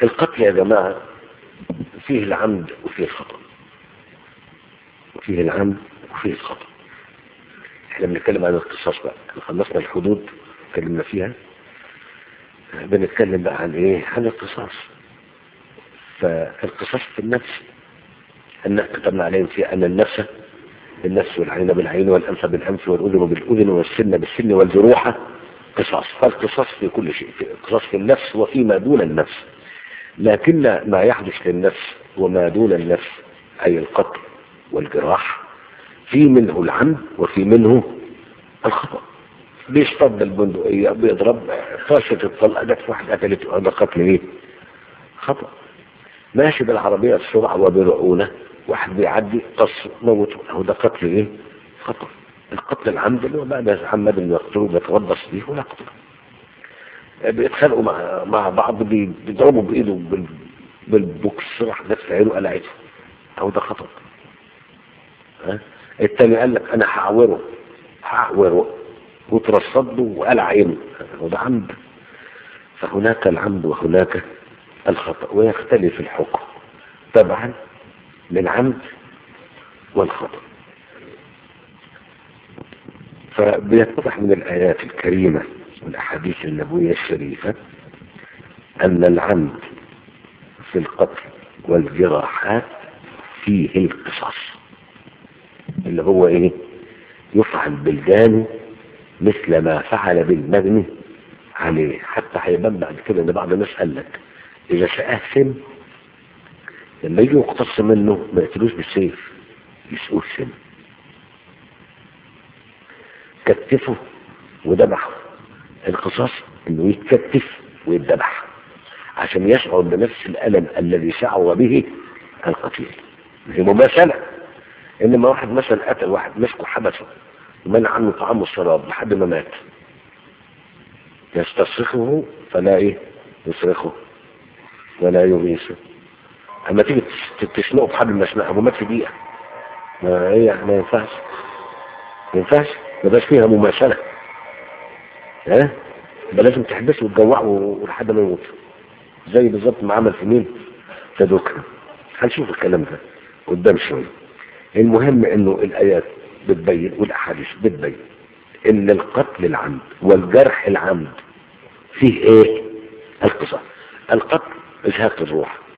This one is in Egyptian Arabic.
القتل يا جماعة فيه العمد وفيه الخطأ فيه العمد وفيه الخطأ احنا بنتكلم عن القصاص بقى خلصنا الحدود اتكلمنا فيها بنتكلم بقى عن ايه عن القصاص فالقصاص في النفس ان كتبنا عليهم فيها ان النفس بالنفس والعين بالعين والانف بالانف والاذن بالاذن والسن بالسن والجروح قصاص فالقصاص في كل شيء في القصاص في النفس وفيما دون النفس لكن ما يحدث للنفس وما دون النفس اي القتل والجراح في منه العمد وفي منه الخطأ بيصطاد البندقية بيضرب فرشة الطلقة جت واحد قتلته هذا قتل ايه؟ خطأ ماشي بالعربية بسرعة وبرعونة واحد بيعدي قص موته هو ده قتل ايه؟ خطأ القتل العمد اللي هو بعد محمد اللي يقتله بيتربص بيه ولا قتل بيتخانقوا مع مع بعض بيضربوا بايده بال... بالبوكس راح جت في عينه قلعته هو ده خطأ ها؟ التاني قال لك انا هعوره هعوره وترصد له وقلع عينه وده عمد فهناك العمد وهناك الخطأ ويختلف الحكم طبعا للعمد والخطأ فبيتضح من الآيات الكريمة والأحاديث النبوية الشريفة أن العمد في القتل والجراحات فيه القصاص اللي هو ايه يفعل بالجاني مثل ما فعل بالمبني عليه حتى هيبان بعد كده ان بعض الناس قال لك اذا شقاه سن لما يجي يقتص منه ما يقتلوش بالسيف يسقوه سن كتفه وذبحه القصاص انه يتكتف ويتذبح عشان يشعر بنفس الالم الذي شعر به القتيل هي مماثله انما واحد مثلا قتل واحد مسكه حبسه ومنع عنه طعام والشراب لحد ما مات يستصرخه فلا ايه يصرخه ولا يغيثه اما تيجي تشنقه بحبل المشنقه هو مات في دقيقه ما هي ما ينفعش ما ينفعش ما بقاش فيها مماثله ها يبقى لازم تحبسه وتجوعه لحد ما يموت زي بالظبط ما عمل في مين في دوكا هنشوف الكلام ده قدام شويه المهم انه الايات بتبين والاحاديث بتبين ان القتل العمد والجرح العمد فيه ايه القصاص القتل ازهاق الروح